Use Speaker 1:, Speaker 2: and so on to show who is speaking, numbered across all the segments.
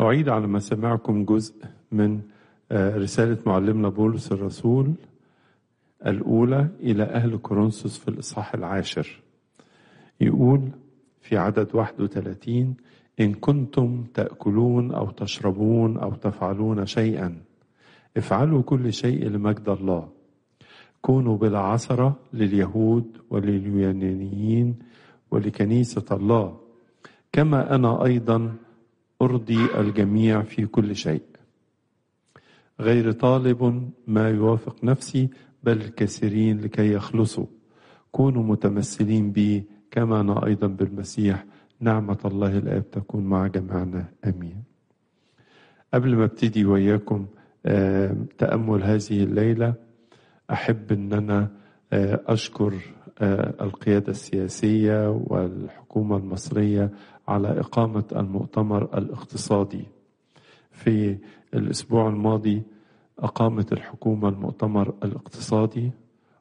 Speaker 1: أعيد على مسامعكم جزء من رسالة معلمنا بولس الرسول الأولى إلى أهل كورنثوس في الإصحاح العاشر يقول في عدد 31 إن كنتم تأكلون أو تشربون أو تفعلون شيئا افعلوا كل شيء لمجد الله كونوا بلا عثرة لليهود ولليونانيين ولكنيسة الله كما أنا أيضا أرضي الجميع في كل شيء غير طالب ما يوافق نفسي بل الكثيرين لكي يخلصوا كونوا متمثلين بي كما أنا أيضا بالمسيح نعمة الله الآب تكون مع جميعنا آمين قبل ما ابتدي وياكم تأمل هذه الليلة أحب أن أنا أشكر القيادة السياسية والحكومة المصرية على إقامة المؤتمر الاقتصادي في الأسبوع الماضي أقامت الحكومة المؤتمر الاقتصادي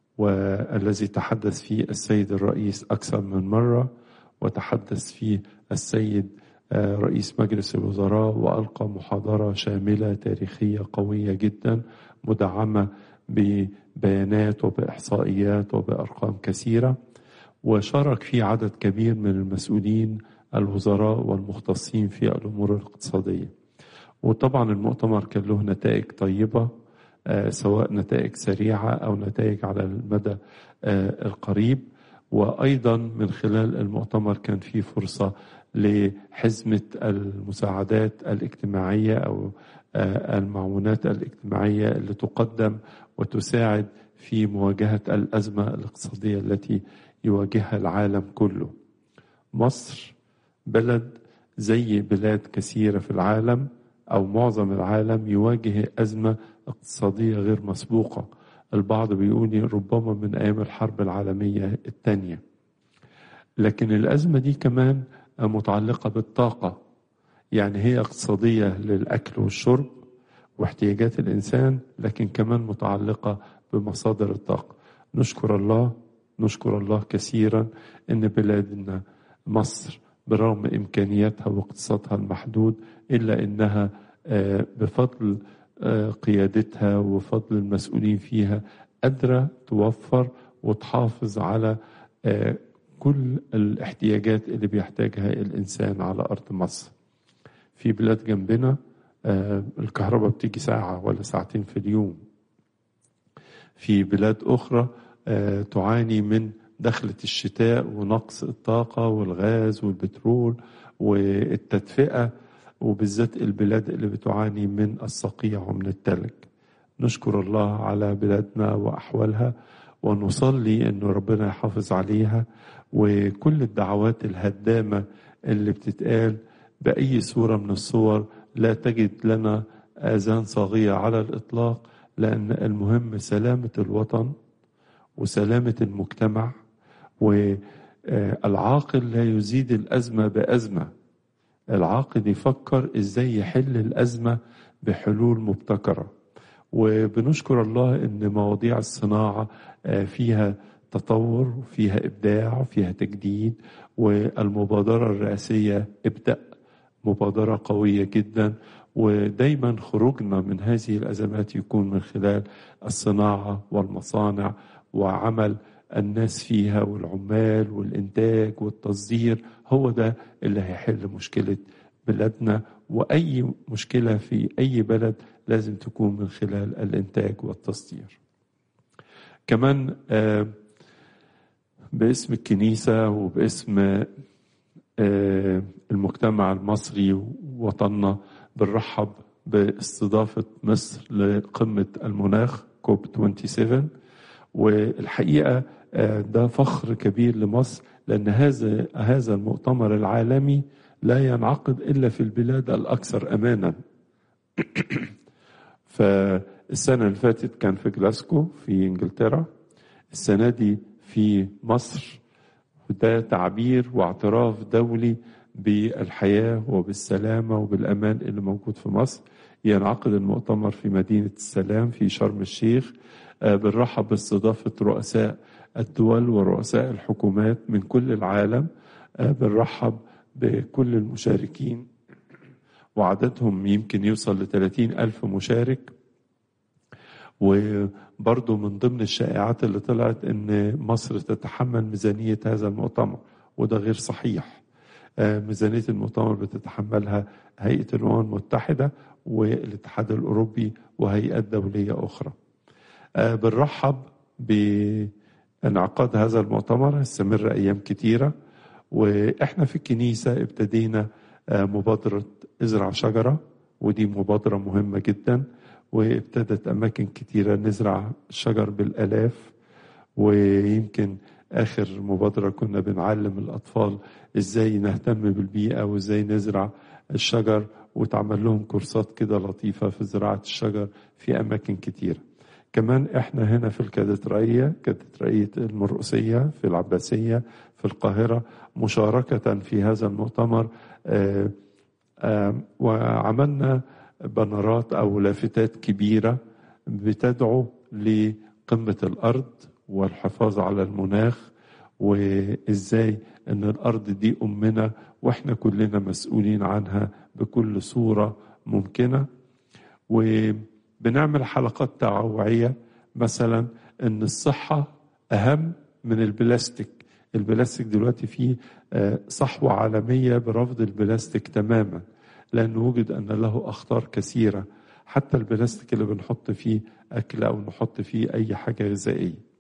Speaker 1: والذي تحدث فيه السيد الرئيس أكثر من مرة وتحدث فيه السيد رئيس مجلس الوزراء وألقى محاضرة شاملة تاريخية قوية جدا مدعمة ببيانات وبإحصائيات وبأرقام كثيرة وشارك فيه عدد كبير من المسؤولين الوزراء والمختصين في الأمور الاقتصادية وطبعا المؤتمر كان له نتائج طيبة سواء نتائج سريعة أو نتائج على المدى القريب وأيضا من خلال المؤتمر كان في فرصة لحزمة المساعدات الاجتماعية أو المعونات الاجتماعية اللي تقدم وتساعد في مواجهة الأزمة الاقتصادية التي يواجهها العالم كله مصر بلد زي بلاد كثيرة في العالم أو معظم العالم يواجه أزمة اقتصادية غير مسبوقة البعض بيقول ربما من أيام الحرب العالمية الثانية لكن الأزمة دي كمان متعلقة بالطاقة يعني هي اقتصادية للأكل والشرب واحتياجات الإنسان لكن كمان متعلقة بمصادر الطاقة نشكر الله نشكر الله كثيرا إن بلادنا مصر برغم إمكانياتها واقتصادها المحدود إلا إنها بفضل قيادتها وفضل المسؤولين فيها قادرة توفر وتحافظ على كل الاحتياجات اللي بيحتاجها الإنسان على أرض مصر في بلاد جنبنا الكهرباء بتيجي ساعة ولا ساعتين في اليوم في بلاد أخرى تعاني من دخلة الشتاء ونقص الطاقة والغاز والبترول والتدفئة وبالذات البلاد اللي بتعاني من الصقيع ومن التلج نشكر الله على بلادنا وأحوالها ونصلي أن ربنا يحافظ عليها وكل الدعوات الهدامة اللي بتتقال بأي صورة من الصور لا تجد لنا آذان صاغية على الإطلاق لأن المهم سلامة الوطن وسلامة المجتمع والعاقل لا يزيد الأزمة بأزمة العاقل يفكر إزاي يحل الأزمة بحلول مبتكرة وبنشكر الله إن مواضيع الصناعة فيها تطور وفيها إبداع وفيها تجديد والمبادرة الرئاسية ابدأ مبادرة قوية جدا ودايما خروجنا من هذه الأزمات يكون من خلال الصناعة والمصانع وعمل الناس فيها والعمال والإنتاج والتصدير هو ده اللي هيحل مشكلة بلادنا وأي مشكلة في أي بلد لازم تكون من خلال الإنتاج والتصدير كمان باسم الكنيسة وباسم المجتمع المصري ووطننا بنرحب باستضافة مصر لقمة المناخ كوب 27 والحقيقة ده فخر كبير لمصر لأن هذا هذا المؤتمر العالمي لا ينعقد إلا في البلاد الأكثر أمانا فالسنة اللي فاتت كان في جلاسكو في إنجلترا السنة دي في مصر وده تعبير واعتراف دولي بالحياة وبالسلامة وبالأمان اللي موجود في مصر ينعقد المؤتمر في مدينة السلام في شرم الشيخ بنرحب باستضافة رؤساء الدول ورؤساء الحكومات من كل العالم بنرحب بكل المشاركين وعددهم يمكن يوصل لثلاثين ألف مشارك وبرضه من ضمن الشائعات اللي طلعت ان مصر تتحمل ميزانية هذا المؤتمر وده غير صحيح ميزانية المؤتمر بتتحملها هيئة الأمم المتحدة والاتحاد الأوروبي وهيئات دولية أخرى بنرحب بانعقاد هذا المؤتمر هيستمر أيام كتيرة وإحنا في الكنيسة ابتدينا مبادرة ازرع شجرة ودي مبادرة مهمة جدا وابتدت أماكن كتيرة نزرع شجر بالآلاف ويمكن آخر مبادرة كنا بنعلم الأطفال إزاي نهتم بالبيئة وإزاي نزرع الشجر وتعمل لهم كورسات كده لطيفة في زراعة الشجر في أماكن كتيرة كمان إحنا هنا في الكاتدرائية كاتدرائية المرقسية في العباسية في القاهرة مشاركة في هذا المؤتمر آآ آآ وعملنا بنرات أو لافتات كبيرة بتدعو لقمة الأرض والحفاظ على المناخ وإزاي أن الأرض دي أمنا وإحنا كلنا مسؤولين عنها بكل صورة ممكنة وبنعمل حلقات توعية مثلا أن الصحة أهم من البلاستيك البلاستيك دلوقتي فيه صحوة عالمية برفض البلاستيك تماما لأنه وجد أن له أخطار كثيرة حتى البلاستيك اللي بنحط فيه أكل أو نحط فيه أي حاجة غذائية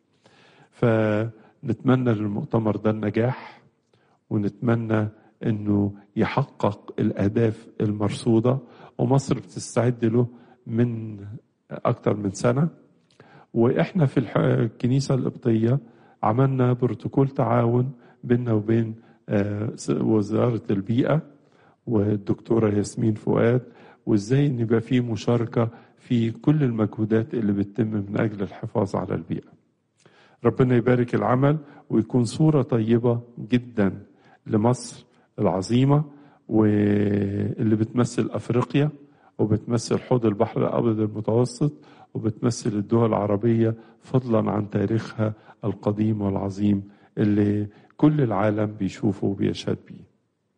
Speaker 1: فنتمنى للمؤتمر ده النجاح ونتمنى أنه يحقق الأهداف المرصودة ومصر بتستعد له من أكتر من سنة وإحنا في الكنيسة القبطية عملنا بروتوكول تعاون بيننا وبين وزارة البيئة والدكتورة ياسمين فؤاد وازاي نبقى في مشاركة في كل المجهودات اللي بتتم من أجل الحفاظ على البيئة ربنا يبارك العمل ويكون صورة طيبة جدا لمصر العظيمة واللي بتمثل أفريقيا وبتمثل حوض البحر الأبيض المتوسط وبتمثل الدول العربية فضلا عن تاريخها القديم والعظيم اللي كل العالم بيشوفه وبيشهد بيه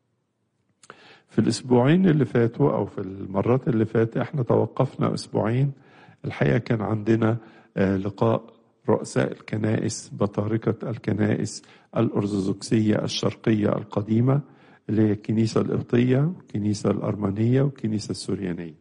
Speaker 1: في الأسبوعين اللي فاتوا أو في المرات اللي فاتت احنا توقفنا أسبوعين الحقيقة كان عندنا لقاء رؤساء الكنائس بطاركة الكنائس الأرثوذكسية الشرقية القديمة اللي هي الكنيسة القبطية والكنيسة الأرمنية والكنيسة السوريانية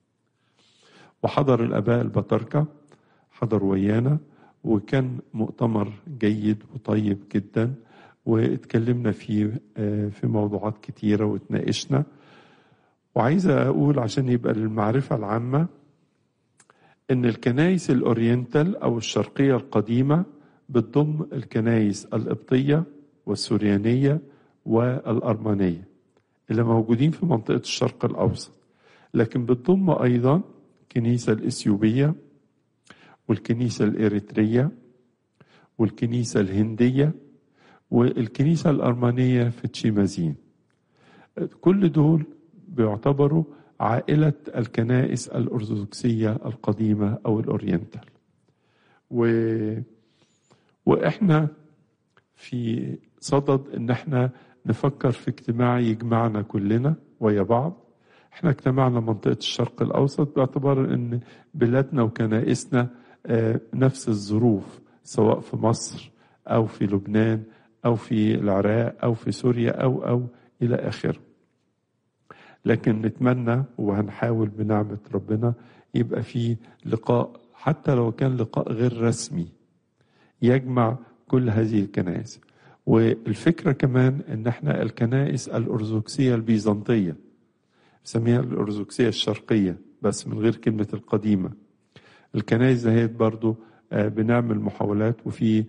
Speaker 1: وحضر الآباء البطاركة حضر ويانا وكان مؤتمر جيد وطيب جدا واتكلمنا فيه في موضوعات كتيرة واتناقشنا وعايز أقول عشان يبقى للمعرفة العامة إن الكنائس الأورينتال أو الشرقية القديمة بتضم الكنائس القبطية والسوريانية والأرمنية اللي موجودين في منطقة الشرق الأوسط لكن بتضم أيضا الكنيسة الإثيوبية والكنيسة الإريترية والكنيسة الهندية والكنيسة الأرمنية في تشيمازين كل دول بيعتبروا عائلة الكنائس الأرثوذكسية القديمة أو الأورينتال و... وإحنا في صدد إن إحنا نفكر في اجتماع يجمعنا كلنا ويا بعض احنا اجتمعنا منطقة الشرق الأوسط باعتبار أن بلادنا وكنائسنا نفس الظروف سواء في مصر أو في لبنان أو في العراق أو في سوريا أو أو إلى آخره لكن نتمنى وهنحاول بنعمة ربنا يبقى في لقاء حتى لو كان لقاء غير رسمي يجمع كل هذه الكنائس والفكرة كمان ان احنا الكنائس الأرثوذكسية البيزنطية بسميها الأرثوذكسية الشرقية بس من غير كلمة القديمة الكنائس دهيت برضو بنعمل محاولات وفي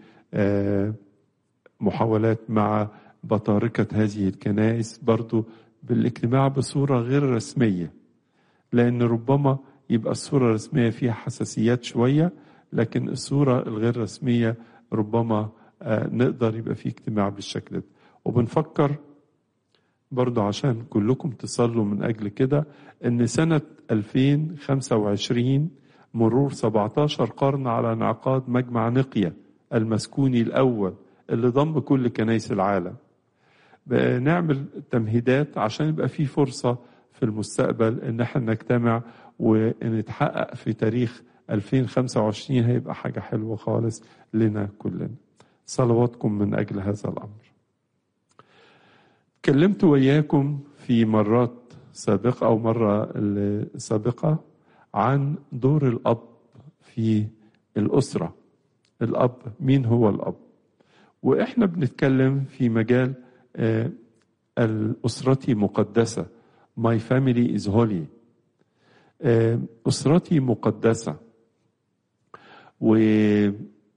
Speaker 1: محاولات مع بطاركة هذه الكنائس برضو بالاجتماع بصورة غير رسمية لأن ربما يبقى الصورة الرسمية فيها حساسيات شوية لكن الصورة الغير رسمية ربما نقدر يبقى في اجتماع بالشكل ده وبنفكر برضو عشان كلكم تصلوا من أجل كده إن سنة 2025 مرور 17 قرن على انعقاد مجمع نقية المسكوني الأول اللي ضم كل كنايس العالم بنعمل تمهيدات عشان يبقى في فرصة في المستقبل ان احنا نجتمع ونتحقق في تاريخ 2025 هيبقى حاجة حلوة خالص لنا كلنا صلواتكم من أجل هذا الأمر اتكلمت وياكم في مرات سابقة أو مرة سابقة عن دور الأب في الأسرة الأب مين هو الأب وإحنا بنتكلم في مجال الأسرة مقدسة My family is holy أسرتي مقدسة وده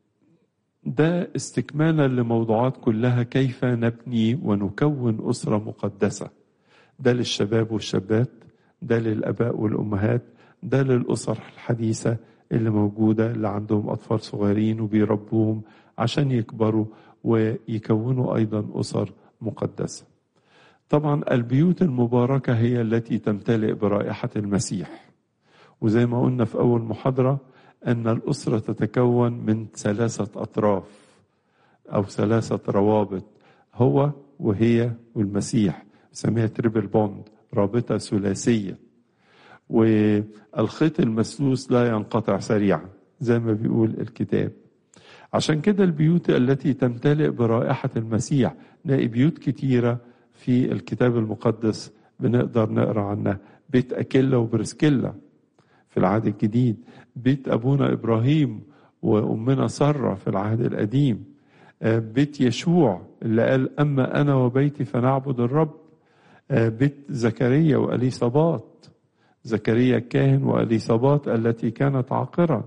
Speaker 1: استكمالا لموضوعات كلها كيف نبني ونكون أسرة مقدسة ده للشباب والشابات ده للآباء والأمهات ده للأسر الحديثة اللي موجودة اللي عندهم أطفال صغيرين وبيربوهم عشان يكبروا ويكونوا أيضا أسر مقدسة طبعا البيوت المباركة هي التي تمتلئ برائحة المسيح وزي ما قلنا في أول محاضرة أن الأسرة تتكون من ثلاثة أطراف أو ثلاثة روابط هو وهي والمسيح سميها تريبل بوند رابطة ثلاثية والخيط المسلوس لا ينقطع سريعا زي ما بيقول الكتاب عشان كده البيوت التي تمتلئ برائحة المسيح نلاقي بيوت كتيرة في الكتاب المقدس بنقدر نقرا عنها بيت أكيلا وبرسكيلا في العهد الجديد بيت أبونا إبراهيم وأمنا سارة في العهد القديم بيت يشوع اللي قال أما أنا وبيتي فنعبد الرب بيت زكريا وأليصابات زكريا الكاهن وأليصابات التي كانت عاقرة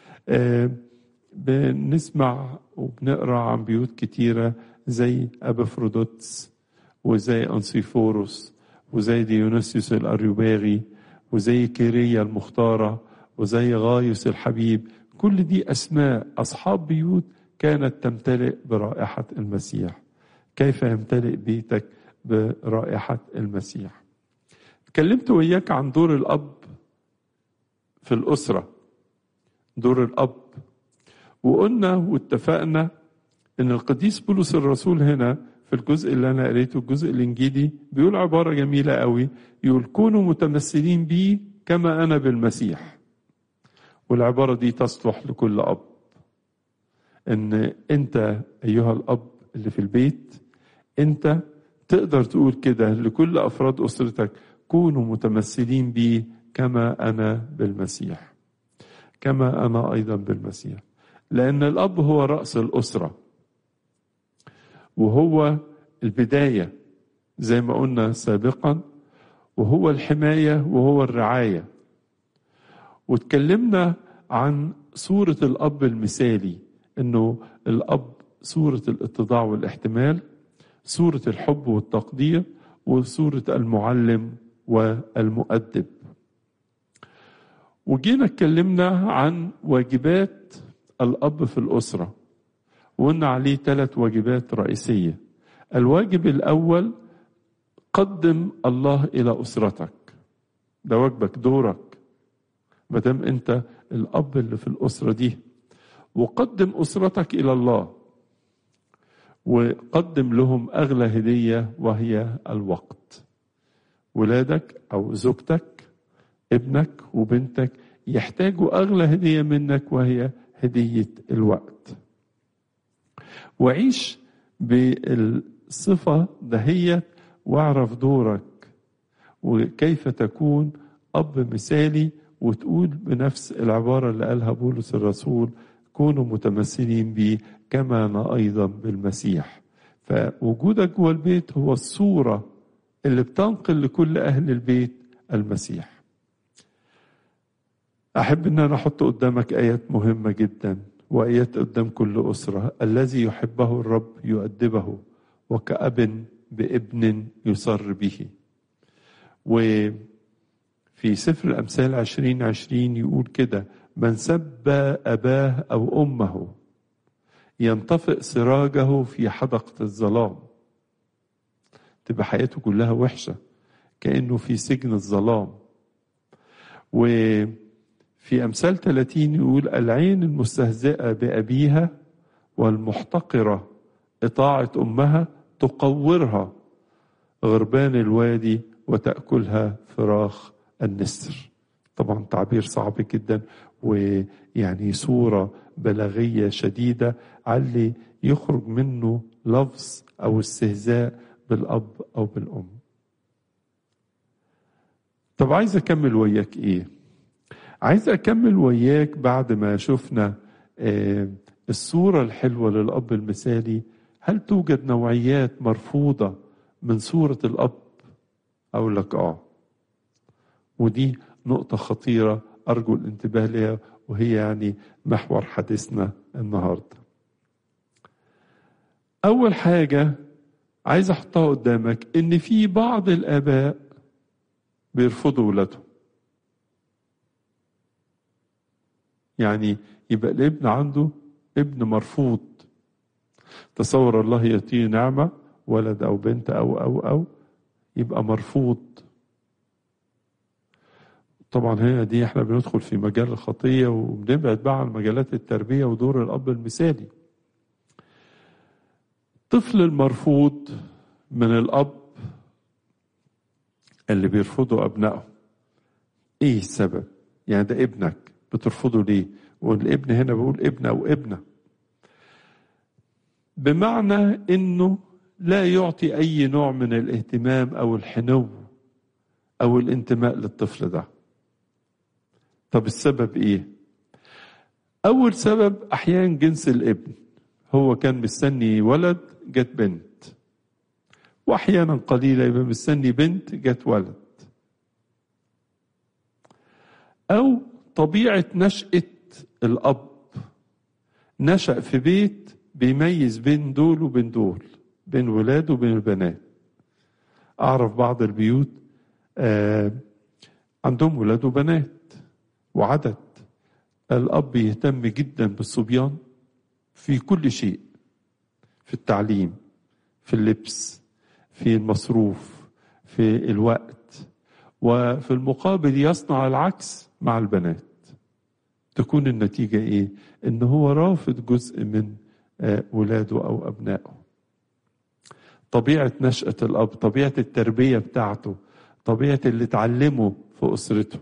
Speaker 1: بنسمع وبنقرا عن بيوت كتيرة زي أبفرودوتس وزي أنسيفوروس وزي ديونيسيوس الأريوباغي وزي كيريا المختارة وزي غايوس الحبيب كل دي أسماء أصحاب بيوت كانت تمتلئ برائحة المسيح كيف يمتلئ بيتك برائحة المسيح اتكلمت وياك عن دور الأب في الأسرة دور الأب وقلنا واتفقنا ان القديس بولس الرسول هنا في الجزء اللي انا قريته الجزء الانجيلي بيقول عباره جميله قوي يقول كونوا متمثلين بي كما انا بالمسيح والعباره دي تصلح لكل اب ان انت ايها الاب اللي في البيت انت تقدر تقول كده لكل افراد اسرتك كونوا متمثلين بي كما انا بالمسيح كما انا ايضا بالمسيح لان الاب هو راس الاسره وهو البدايه زي ما قلنا سابقا وهو الحمايه وهو الرعايه واتكلمنا عن صوره الاب المثالي انه الاب صوره الاتضاع والاحتمال صوره الحب والتقدير وصوره المعلم والمؤدب وجينا اتكلمنا عن واجبات الاب في الاسره وقلنا عليه ثلاث واجبات رئيسيه الواجب الاول قدم الله الى اسرتك ده واجبك دورك ما دام انت الاب اللي في الاسره دي وقدم اسرتك الى الله وقدم لهم اغلى هديه وهي الوقت ولادك او زوجتك ابنك وبنتك يحتاجوا اغلى هديه منك وهي هديه الوقت وعيش بالصفه دهيت واعرف دورك وكيف تكون اب مثالي وتقول بنفس العباره اللي قالها بولس الرسول كونوا متمثلين بي كما انا ايضا بالمسيح فوجودك جوه البيت هو الصوره اللي بتنقل لكل اهل البيت المسيح احب ان انا احط قدامك ايات مهمه جدا وايات قدام كل اسره الذي يحبه الرب يؤدبه وكأب بابن يصر به وفي سفر الأمثال عشرين عشرين يقول كده من سب أباه أو أمه ينطفئ سراجه في حدقة الظلام تبقى حياته كلها وحشة كأنه في سجن الظلام وفي أمثال 30 يقول العين المستهزئة بأبيها والمحتقرة إطاعة أمها تقورها غربان الوادي وتأكلها فراخ النسر طبعا تعبير صعب جدا ويعني صورة بلاغية شديدة على اللي يخرج منه لفظ أو استهزاء بالأب أو بالأم طب عايز أكمل وياك إيه عايز أكمل وياك بعد ما شفنا آه الصورة الحلوة للأب المثالي هل توجد نوعيات مرفوضة من صورة الأب أقول لك آه ودي نقطة خطيرة أرجو الانتباه لها وهي يعني محور حديثنا النهاردة أول حاجة عايز أحطها قدامك إن في بعض الآباء بيرفضوا ولادهم يعني يبقى الابن عنده ابن مرفوض تصور الله يعطيه نعمة ولد أو بنت أو أو أو يبقى مرفوض طبعا هنا دي احنا بندخل في مجال الخطية وبنبعد بقى عن مجالات التربية ودور الأب المثالي الطفل المرفوض من الأب اللي بيرفضوا أبنائهم إيه السبب؟ يعني ده ابنك بترفضه ليه؟ والابن هنا بقول ابن أو ابنة بمعنى إنه لا يعطي أي نوع من الاهتمام أو الحنو أو الانتماء للطفل ده طب السبب إيه؟ أول سبب أحيانا جنس الابن هو كان مستني ولد جت بنت واحيانا قليله يبقى مستني بنت جت ولد او طبيعه نشاه الاب نشا في بيت بيميز بين دول وبين دول بين ولاد وبين البنات اعرف بعض البيوت آه عندهم ولاد وبنات وعدد الاب يهتم جدا بالصبيان في كل شيء في التعليم في اللبس في المصروف في الوقت وفي المقابل يصنع العكس مع البنات تكون النتيجة إيه؟ إن هو رافض جزء من ولاده أو أبنائه طبيعة نشأة الأب طبيعة التربية بتاعته طبيعة اللي اتعلمه في أسرته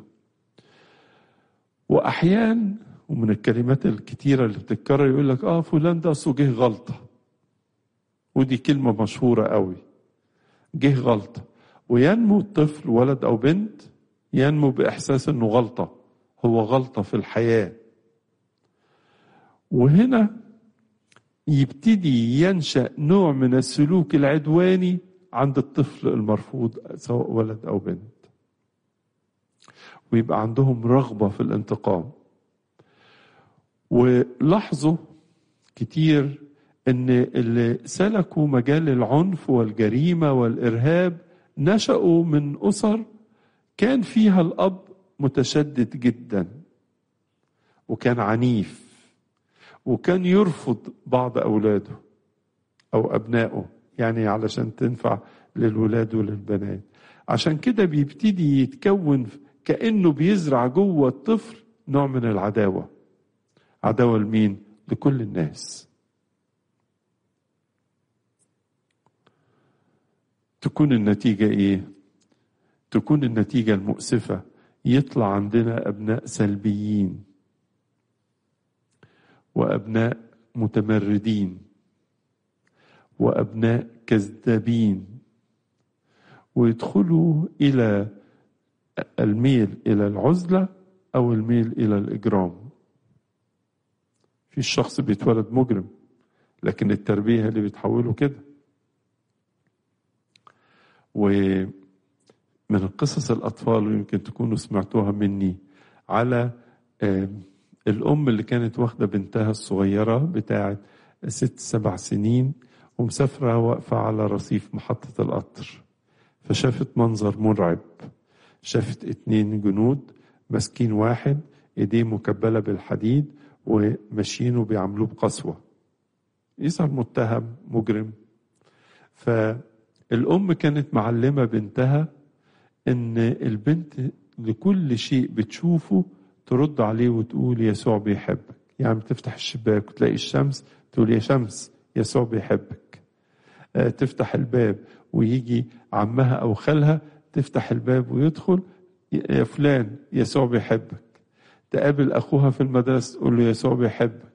Speaker 1: وأحيان ومن الكلمات الكتيرة اللي بتتكرر يقول لك اه فلان ده اصله جه غلطة ودي كلمة مشهورة قوي جه غلطة وينمو الطفل ولد أو بنت ينمو بإحساس إنه غلطة هو غلطة في الحياة وهنا يبتدي ينشأ نوع من السلوك العدواني عند الطفل المرفوض سواء ولد أو بنت ويبقى عندهم رغبة في الانتقام ولاحظوا كتير ان اللي سلكوا مجال العنف والجريمه والارهاب نشأوا من اسر كان فيها الاب متشدد جدا وكان عنيف وكان يرفض بعض اولاده او ابنائه يعني علشان تنفع للولاد وللبنات عشان كده بيبتدي يتكون كانه بيزرع جوه الطفل نوع من العداوه عداوة لمين؟ لكل الناس. تكون النتيجة إيه؟ تكون النتيجة المؤسفة يطلع عندنا أبناء سلبيين وأبناء متمردين وأبناء كذابين ويدخلوا إلى الميل إلى العزلة أو الميل إلى الإجرام في الشخص بيتولد مجرم لكن التربية هي اللي بتحوله كده ومن القصص الأطفال يمكن تكونوا سمعتوها مني على الأم اللي كانت واخدة بنتها الصغيرة بتاعة ست سبع سنين ومسافرة واقفة على رصيف محطة القطر فشافت منظر مرعب شافت اتنين جنود ماسكين واحد ايديه مكبلة بالحديد وماشيين وبيعاملوه بقسوة يظهر متهم مجرم فالأم كانت معلمة بنتها إن البنت لكل شيء بتشوفه ترد عليه وتقول يسوع بيحبك يعني بتفتح الشباك وتلاقي الشمس تقول يا شمس يسوع بيحبك تفتح الباب ويجي عمها أو خالها تفتح الباب ويدخل يا فلان يسوع بيحبك تقابل اخوها في المدرسه تقول له يسوع بيحبك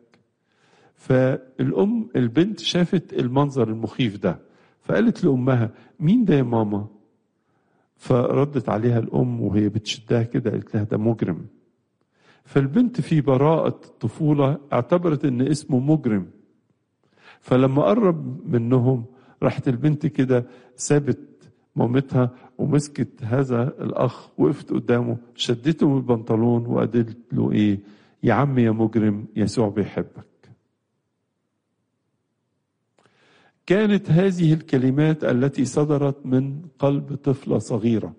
Speaker 1: فالام البنت شافت المنظر المخيف ده فقالت لامها مين ده يا ماما فردت عليها الام وهي بتشدها كده قالت لها ده مجرم فالبنت في براءة الطفولة اعتبرت ان اسمه مجرم فلما قرب منهم راحت البنت كده سابت مامتها ومسكت هذا الاخ وقفت قدامه شدته من البنطلون وقالت له ايه يا عم يا مجرم يسوع بيحبك كانت هذه الكلمات التي صدرت من قلب طفله صغيره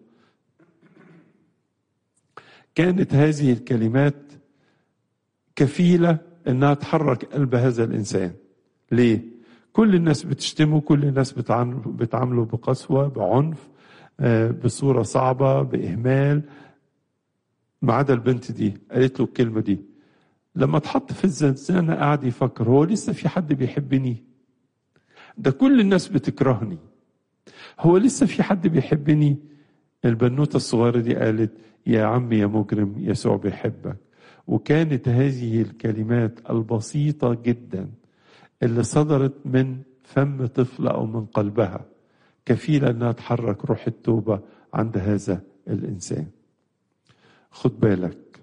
Speaker 1: كانت هذه الكلمات كفيله انها تحرك قلب هذا الانسان ليه كل الناس بتشتمه كل الناس بتعامله بقسوه بعنف بصوره صعبه باهمال ما عدا البنت دي قالت له الكلمه دي لما اتحط في الزنزانه قعد يفكر هو لسه في حد بيحبني ده كل الناس بتكرهني هو لسه في حد بيحبني البنوتة الصغيرة دي قالت يا عم يا مجرم يسوع بيحبك وكانت هذه الكلمات البسيطة جدا اللي صدرت من فم طفلة أو من قلبها كفيلة أنها تحرك روح التوبة عند هذا الإنسان خد بالك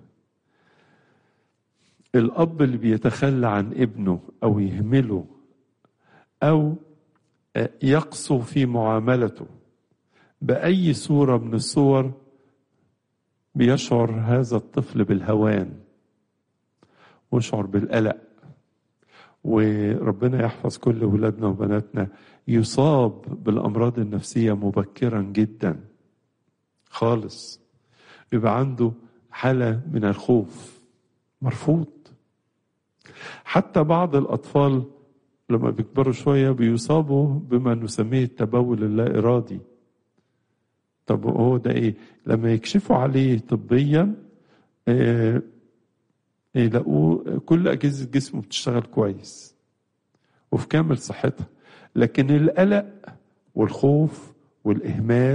Speaker 1: الأب اللي بيتخلى عن ابنه أو يهمله أو يقسو في معاملته بأي صورة من الصور بيشعر هذا الطفل بالهوان ويشعر بالقلق وربنا يحفظ كل ولادنا وبناتنا يصاب بالأمراض النفسية مبكرا جدا خالص يبقى عنده حالة من الخوف مرفوض حتى بعض الأطفال لما بيكبروا شوية بيصابوا بما نسميه التبول اللا إرادي طب هو ده إيه لما يكشفوا عليه طبيا إيه يلاقوه كل أجهزة جسمه بتشتغل كويس وفي كامل صحتها لكن القلق والخوف والإهمال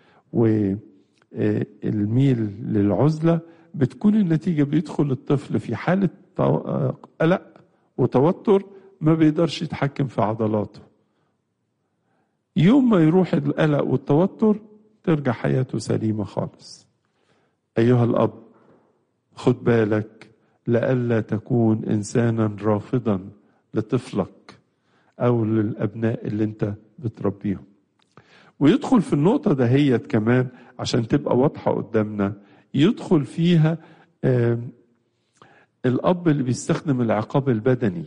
Speaker 1: والميل للعزلة بتكون النتيجة بيدخل الطفل في حالة قلق وتوتر ما بيقدرش يتحكم في عضلاته يوم ما يروح القلق والتوتر ترجع حياته سليمة خالص أيها الأب خد بالك لئلا تكون إنسانا رافضا لطفلك أو للأبناء اللي أنت بتربيهم ويدخل في النقطة دهيت كمان عشان تبقى واضحة قدامنا يدخل فيها الأب اللي بيستخدم العقاب البدني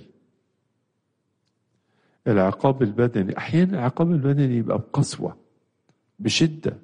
Speaker 1: العقاب البدني احيانا العقاب البدني يبقى بقسوه بشده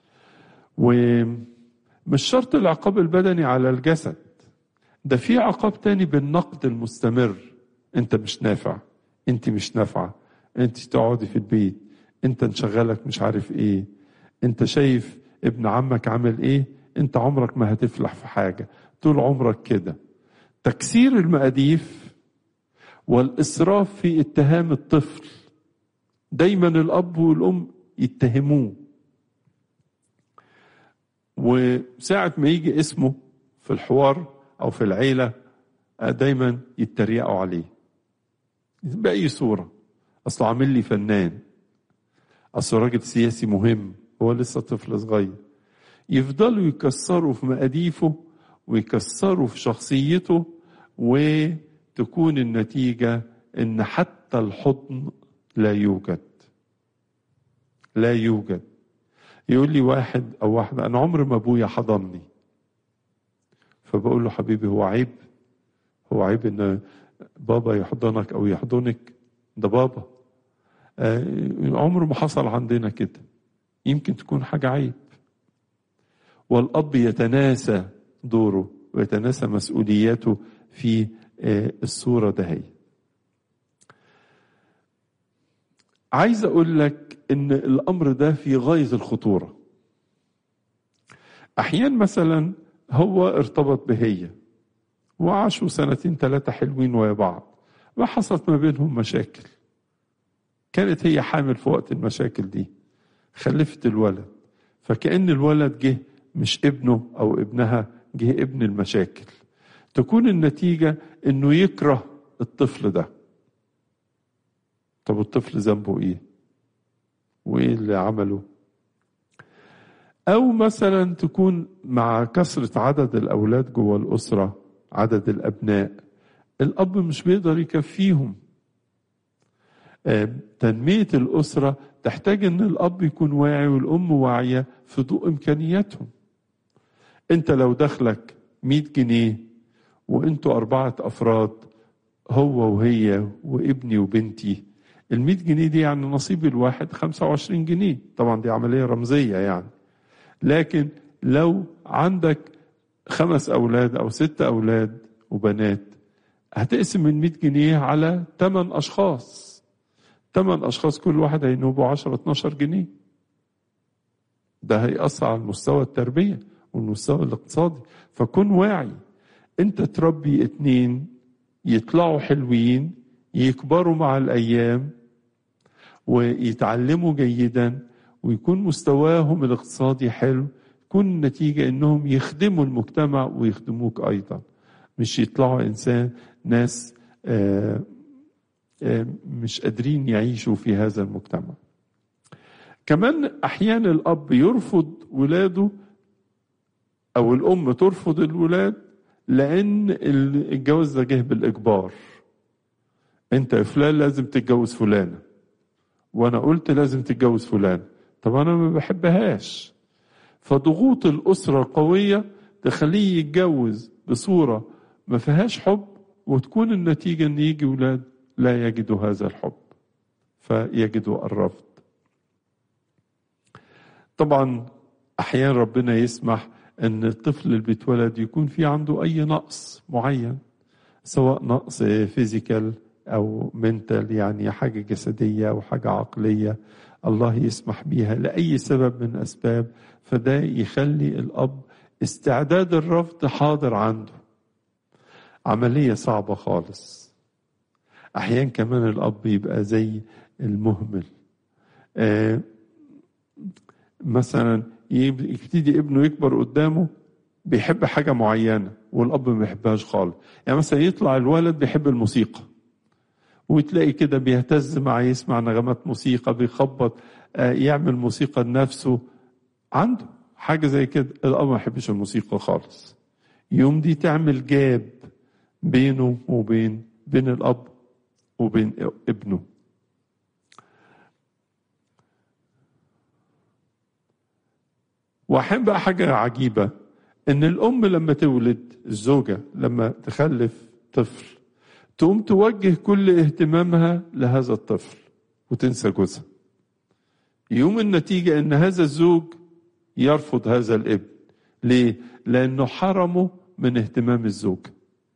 Speaker 1: ومش شرط العقاب البدني على الجسد ده في عقاب تاني بالنقد المستمر انت مش نافع انت مش نافعه انت تقعدي في البيت انت نشغلك مش عارف ايه انت شايف ابن عمك عامل ايه انت عمرك ما هتفلح في حاجه طول عمرك كده تكسير المقاديف والإسراف في اتهام الطفل دايما الأب والأم يتهموه وساعة ما يجي اسمه في الحوار أو في العيلة دايما يتريقوا عليه بأي صورة أصله عامل لي فنان أصله راجل سياسي مهم هو لسه طفل صغير يفضلوا يكسروا في مقاديفه ويكسروا في شخصيته و تكون النتيجة إن حتى الحضن لا يوجد لا يوجد يقول لي واحد أو واحدة أنا عمر ما أبويا حضني فبقول له حبيبي هو عيب هو عيب إن بابا يحضنك أو يحضنك ده بابا آه عمره ما حصل عندنا كده يمكن تكون حاجة عيب والأب يتناسى دوره ويتناسى مسؤولياته في الصورة دهي عايز أقول لك إن الأمر ده في غاية الخطورة أحيانا مثلا هو ارتبط بهي وعاشوا سنتين ثلاثة حلوين ويا بعض وحصلت ما بينهم مشاكل كانت هي حامل في وقت المشاكل دي خلفت الولد فكأن الولد جه مش ابنه أو ابنها جه ابن المشاكل تكون النتيجة إنه يكره الطفل ده طب الطفل ذنبه إيه؟ وإيه اللي عمله؟ أو مثلا تكون مع كثرة عدد الأولاد جوه الأسرة عدد الأبناء الأب مش بيقدر يكفيهم تنمية الأسرة تحتاج أن الأب يكون واعي والأم واعية في ضوء إمكانياتهم أنت لو دخلك 100 جنيه وأنتوا أربعة أفراد هو وهي وابني وبنتي ال 100 جنيه دي يعني نصيب الواحد 25 جنيه طبعا دي عملية رمزية يعني لكن لو عندك خمس أولاد أو ست أولاد وبنات هتقسم ال 100 جنيه على 8 أشخاص 8 أشخاص كل واحد هينوبوا 10 12 جنيه ده هيأثر على مستوى التربية والمستوى الاقتصادي فكن واعي انت تربي اتنين يطلعوا حلوين يكبروا مع الأيام ويتعلموا جيدا ويكون مستواهم الاقتصادي حلو تكون النتيجة انهم يخدموا المجتمع ويخدموك ايضا مش يطلعوا انسان ناس آآ آآ مش قادرين يعيشوا في هذا المجتمع كمان احيانا الاب يرفض ولاده او الام ترفض الولاد لان الجواز ده جه بالاجبار انت يا فلان لازم تتجوز فلانه وانا قلت لازم تتجوز فلان طب انا ما بحبهاش فضغوط الاسره القويه تخليه يتجوز بصوره ما فيهاش حب وتكون النتيجه ان يجي ولاد لا يجدوا هذا الحب فيجدوا الرفض طبعا احيانا ربنا يسمح ان الطفل اللي بيتولد يكون في عنده اي نقص معين سواء نقص فيزيكال او منتال يعني حاجه جسديه او حاجه عقليه الله يسمح بيها لاي سبب من اسباب فده يخلي الاب استعداد الرفض حاضر عنده عمليه صعبه خالص احيانا كمان الاب يبقى زي المهمل آه مثلا يبتدي ابنه يكبر قدامه بيحب حاجة معينة والأب ما بيحبهاش خالص يعني مثلا يطلع الولد بيحب الموسيقى وتلاقي كده بيهتز مع يسمع نغمات موسيقى بيخبط يعمل موسيقى لنفسه عنده حاجة زي كده الأب ما يحبش الموسيقى خالص يوم دي تعمل جاب بينه وبين بين الأب وبين ابنه واحيانا بقى حاجة عجيبة إن الأم لما تولد الزوجة لما تخلف طفل تقوم توجه كل اهتمامها لهذا الطفل وتنسى جوزها يوم النتيجة إن هذا الزوج يرفض هذا الابن ليه؟ لأنه حرمه من اهتمام الزوج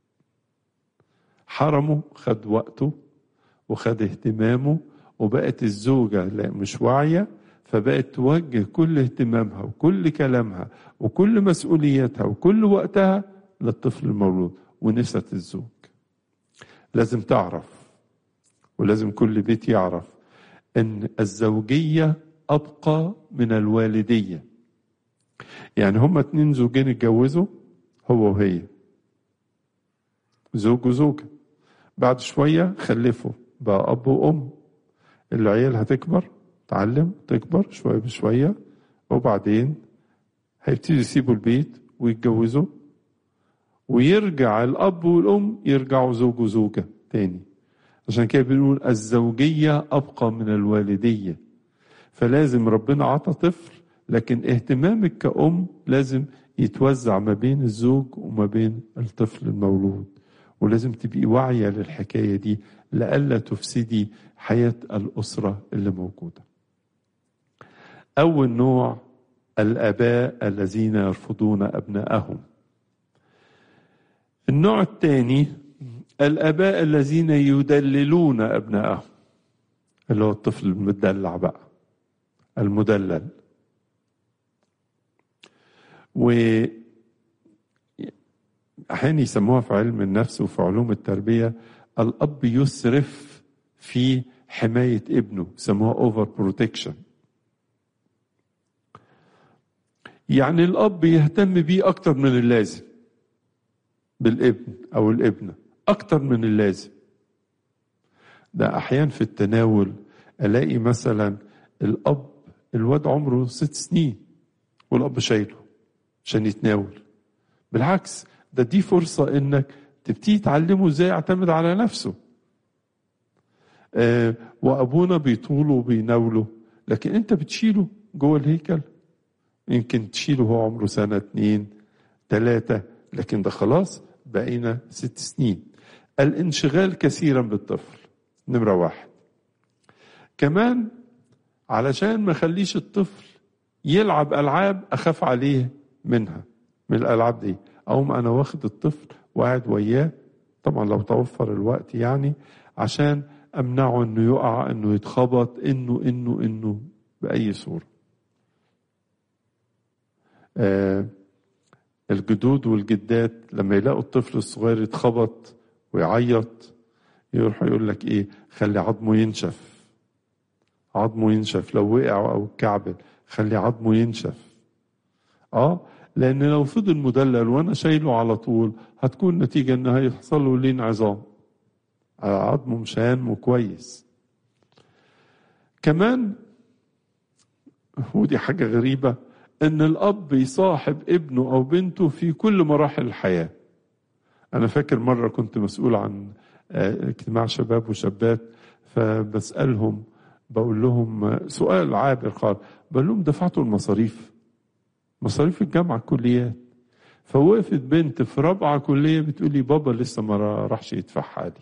Speaker 1: حرمه خد وقته وخد اهتمامه وبقت الزوجة لا مش واعية فبقت توجه كل اهتمامها وكل كلامها وكل مسؤوليتها وكل وقتها للطفل المولود ونست الزوج لازم تعرف ولازم كل بيت يعرف ان الزوجية ابقى من الوالدية يعني هما اتنين زوجين اتجوزوا هو وهي زوج وزوجة بعد شوية خلفوا بقى أب وأم العيال هتكبر تعلم تكبر شوية بشوية وبعدين هيبتدوا يسيبوا البيت ويتجوزوا ويرجع الأب والأم يرجعوا زوج وزوجة تاني عشان كده بنقول الزوجية أبقى من الوالدية فلازم ربنا عطى طفل لكن اهتمامك كأم لازم يتوزع ما بين الزوج وما بين الطفل المولود ولازم تبقي واعية للحكاية دي لئلا تفسدي حياة الأسرة اللي موجودة أول نوع الآباء الذين يرفضون أبنائهم النوع الثاني الآباء الذين يدللون أبنائهم اللي هو الطفل المدلع بقى المدلل و أحيانا يسموها في علم النفس وفي علوم التربية الأب يسرف في حماية ابنه يسموها اوفر بروتكشن يعني الاب يهتم بيه اكتر من اللازم بالابن او الابنه اكتر من اللازم ده احيانا في التناول الاقي مثلا الاب الواد عمره ست سنين والاب شايله عشان يتناول بالعكس ده دي فرصه انك تبتدي تعلمه ازاي يعتمد على نفسه آه وابونا بيطوله وبيناوله لكن انت بتشيله جوه الهيكل يمكن تشيله هو عمره سنه اتنين تلاته لكن ده خلاص بقينا ست سنين الانشغال كثيرا بالطفل نمرة واحد كمان علشان ما خليش الطفل يلعب ألعاب أخاف عليه منها من الألعاب دي أقوم أنا واخد الطفل وقاعد وياه طبعا لو توفر الوقت يعني عشان أمنعه إنه يقع إنه يتخبط إنه إنه إنه بأي صورة آه الجدود والجدات لما يلاقوا الطفل الصغير يتخبط ويعيط يروح يقول لك ايه خلي عظمه ينشف عظمه ينشف لو وقع او كعبل خلي عظمه ينشف اه لان لو فضل مدلل وانا شايله على طول هتكون نتيجه ان هيحصل له لين عظام عظمه مش هينمو كويس كمان ودي حاجه غريبه ان الاب يصاحب ابنه او بنته في كل مراحل الحياه انا فاكر مره كنت مسؤول عن اجتماع شباب وشابات فبسالهم بقول لهم سؤال عابر قال بقول لهم دفعتوا المصاريف مصاريف الجامعه الكليات فوقفت بنت في رابعه كليه بتقول لي بابا لسه ما راحش يدفعها لي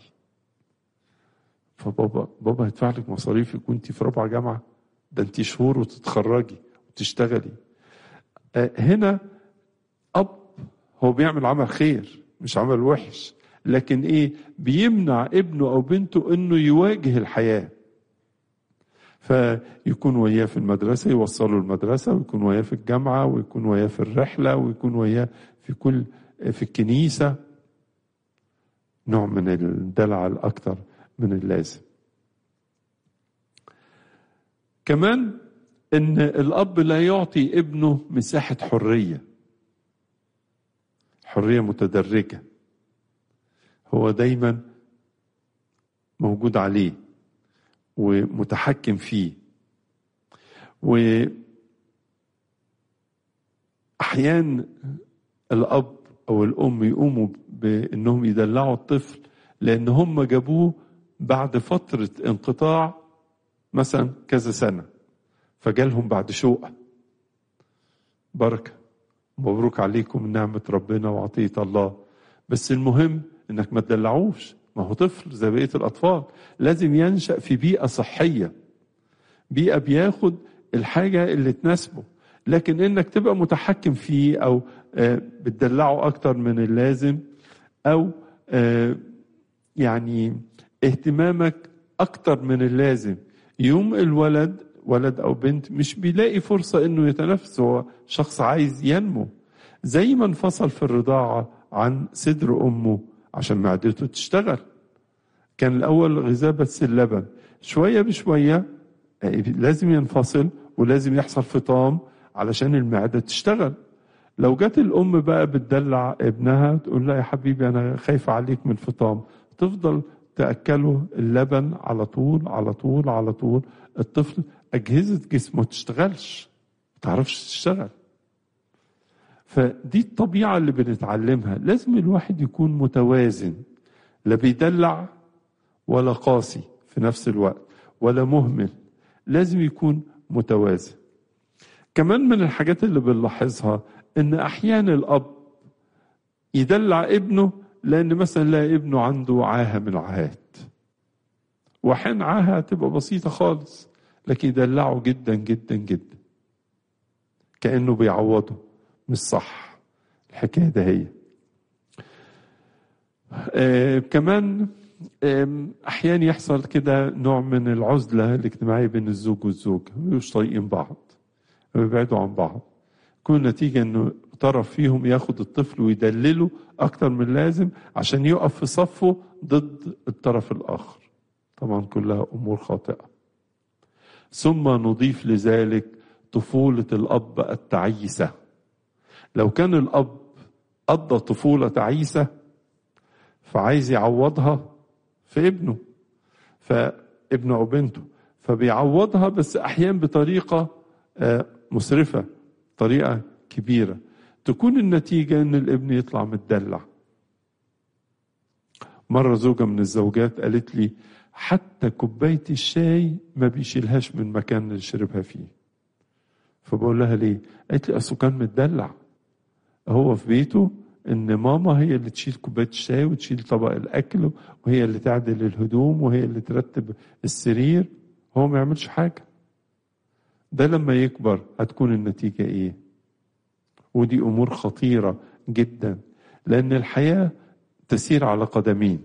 Speaker 1: فبابا بابا هيدفع لك مصاريفك وانت في رابعه جامعه ده انت شهور وتتخرجي وتشتغلي هنا اب هو بيعمل عمل خير مش عمل وحش لكن ايه بيمنع ابنه او بنته انه يواجه الحياه فيكون وياه في المدرسة يوصله المدرسة ويكون وياه في الجامعة ويكون وياه في الرحلة ويكون وياه في كل في الكنيسة نوع من الدلع الأكثر من اللازم كمان ان الاب لا يعطي ابنه مساحه حريه حريه متدرجه هو دايما موجود عليه ومتحكم فيه و احيان الاب او الام يقوموا بانهم يدلعوا الطفل لان هم جابوه بعد فتره انقطاع مثلا كذا سنه فجالهم بعد شوق بركة مبروك عليكم نعمة ربنا وعطية الله بس المهم انك ما تدلعوش ما هو طفل زي بقية الأطفال لازم ينشأ في بيئة صحية بيئة بياخد الحاجة اللي تناسبه لكن انك تبقى متحكم فيه او بتدلعه اكتر من اللازم او يعني اهتمامك اكتر من اللازم يوم الولد ولد او بنت مش بيلاقي فرصه انه يتنفس هو شخص عايز ينمو زي ما انفصل في الرضاعه عن صدر امه عشان معدته تشتغل كان الاول غذاء بس اللبن شويه بشويه لازم ينفصل ولازم يحصل فطام علشان المعده تشتغل لو جت الام بقى بتدلع ابنها تقول لا يا حبيبي انا خايفه عليك من فطام تفضل تاكله اللبن على طول على طول على طول الطفل أجهزة جسمه ما تشتغلش ما تعرفش تشتغل فدي الطبيعة اللي بنتعلمها لازم الواحد يكون متوازن لا بيدلع ولا قاسي في نفس الوقت ولا مهمل لازم يكون متوازن كمان من الحاجات اللي بنلاحظها ان احيانا الاب يدلع ابنه لان مثلا لا ابنه عنده عاهه من العاهات واحيانا عاهه تبقى بسيطه خالص لكن يدلعه جدا جدا جدا كانه بيعوضه مش صح الحكايه ده هي آه كمان آه احيانا يحصل كده نوع من العزله الاجتماعيه بين الزوج والزوجه مش طايقين بعض ويبعدوا عن بعض تكون نتيجه انه طرف فيهم ياخد الطفل ويدلله اكتر من لازم عشان يقف في صفه ضد الطرف الاخر طبعا كلها امور خاطئه ثم نضيف لذلك طفولة الأب التعيسة لو كان الأب قضى طفولة تعيسة فعايز يعوضها في ابنه فابنه أو بنته فبيعوضها بس أحيانا بطريقة مسرفة طريقة كبيرة تكون النتيجة إن الابن يطلع متدلع مرة زوجة من الزوجات قالت لي حتى كوباية الشاي ما بيشيلهاش من المكان اللي شربها فيه فبقول لها ليه قالت لي أصله كان متدلع هو في بيته ان ماما هي اللي تشيل كوبايه الشاي وتشيل طبق الاكل وهي اللي تعدل الهدوم وهي اللي ترتب السرير هو ما يعملش حاجه ده لما يكبر هتكون النتيجه ايه ودي امور خطيره جدا لان الحياه تسير على قدمين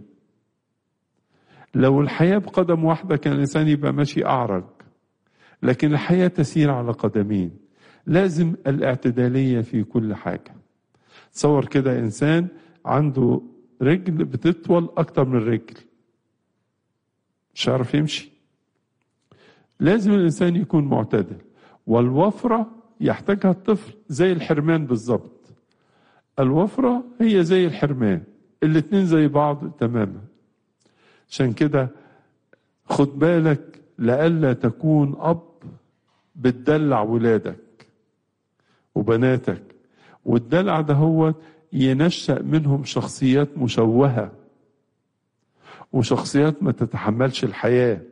Speaker 1: لو الحياه بقدم واحده كان الانسان يبقى ماشي اعرج لكن الحياه تسير على قدمين لازم الاعتداليه في كل حاجه تصور كده انسان عنده رجل بتطول اكتر من رجل مش عارف يمشي لازم الانسان يكون معتدل والوفره يحتاجها الطفل زي الحرمان بالظبط الوفره هي زي الحرمان الاتنين زي بعض تماما عشان كده خد بالك لئلا تكون اب بتدلع ولادك وبناتك والدلع ده هو ينشأ منهم شخصيات مشوهة وشخصيات ما تتحملش الحياة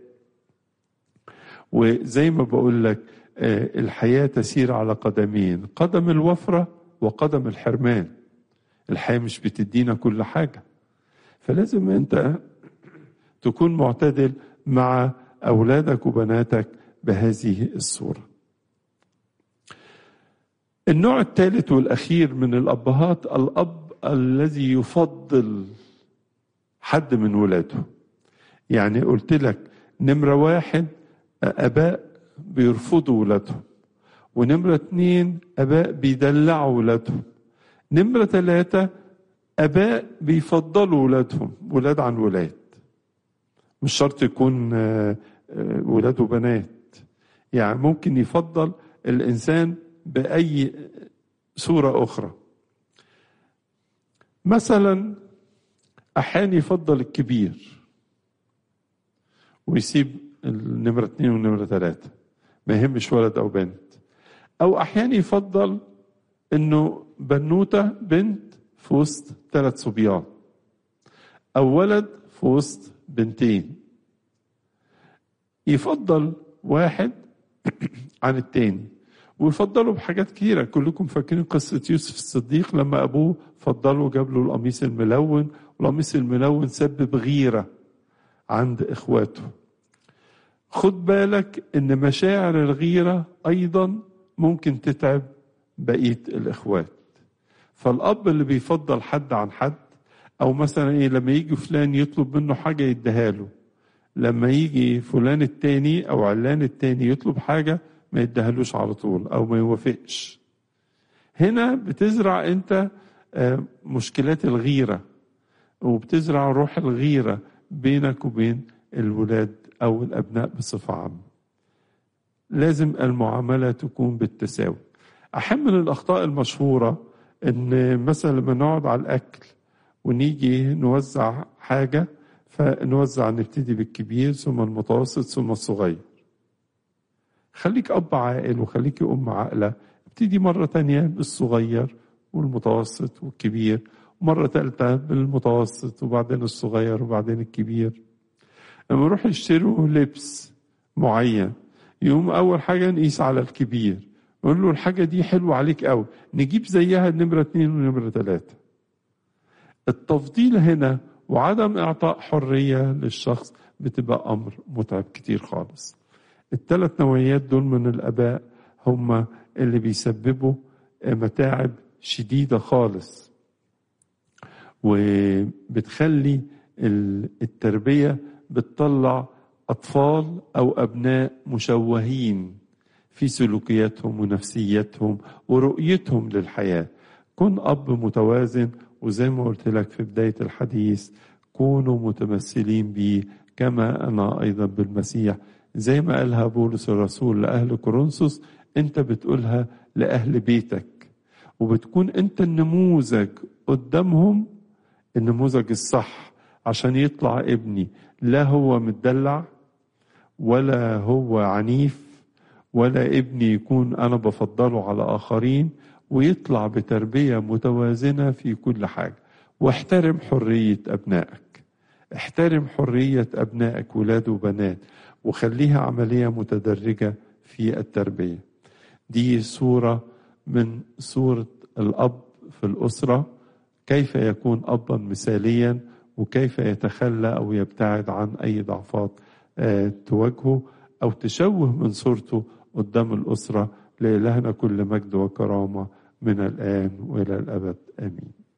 Speaker 1: وزي ما بقول لك الحياة تسير على قدمين قدم الوفرة وقدم الحرمان الحياة مش بتدينا كل حاجة فلازم انت تكون معتدل مع أولادك وبناتك بهذه الصورة النوع الثالث والأخير من الأبهات الأب الذي يفضل حد من ولاده يعني قلت لك نمرة واحد أباء بيرفضوا ولادهم ونمرة اتنين أباء بيدلعوا ولادهم نمرة ثلاثة أباء بيفضلوا ولادهم ولاد عن ولاد مش شرط يكون ولاد وبنات يعني ممكن يفضل الإنسان بأي صورة أخرى مثلا أحيانا يفضل الكبير ويسيب النمرة اثنين والنمرة ثلاثة ما يهمش ولد أو بنت أو أحيانا يفضل إنه بنوتة بنت في وسط ثلاث صبيان أو ولد في وسط بنتين يفضل واحد عن التاني ويفضلوا بحاجات كتيرة كلكم فاكرين قصة يوسف الصديق لما أبوه فضله وجاب له القميص الملون والقميص الملون سبب غيرة عند إخواته خد بالك إن مشاعر الغيرة أيضا ممكن تتعب بقية الإخوات فالأب اللي بيفضل حد عن حد أو مثلا إيه لما يجي فلان يطلب منه حاجة يديها له لما يجي فلان التاني أو علان التاني يطلب حاجة ما يدهلوش على طول او ما يوافقش هنا بتزرع انت مشكلات الغيره وبتزرع روح الغيره بينك وبين الولاد او الابناء بصفه عامه لازم المعامله تكون بالتساوي احيانا من الاخطاء المشهوره ان مثلا لما نقعد على الاكل ونيجي نوزع حاجه فنوزع نبتدي بالكبير ثم المتوسط ثم الصغير خليك أب عاقل وخليكي أم عاقلة ابتدي مرة تانية بالصغير والمتوسط والكبير مرة تالتة بالمتوسط وبعدين الصغير وبعدين الكبير لما نروح يشتروا لبس معين يقوم أول حاجة نقيس على الكبير نقول له الحاجة دي حلوة عليك قوي نجيب زيها النمرة اتنين ونمرة تلاتة التفضيل هنا وعدم إعطاء حرية للشخص بتبقى أمر متعب كتير خالص الثلاث نوعيات دول من الاباء هم اللي بيسببوا متاعب شديده خالص وبتخلي التربيه بتطلع اطفال او ابناء مشوهين في سلوكياتهم ونفسيتهم ورؤيتهم للحياه كن اب متوازن وزي ما قلت لك في بدايه الحديث كونوا متمثلين بي كما انا ايضا بالمسيح زي ما قالها بولس الرسول لأهل كورنثوس أنت بتقولها لأهل بيتك وبتكون انت النموذج قدامهم النموذج الصح عشان يطلع ابني لا هو متدلع ولا هو عنيف ولا ابني يكون انا بفضله على اخرين ويطلع بتربيه متوازنه في كل حاجه واحترم حريه ابنائك احترم حريه ابنائك ولاد وبنات وخليها عمليه متدرجه في التربيه دي صوره من صوره الاب في الاسره كيف يكون ابا مثاليا وكيف يتخلى او يبتعد عن اي ضعفات تواجهه او تشوه من صورته قدام الاسره لالهنا كل مجد وكرامه من الان والى الابد امين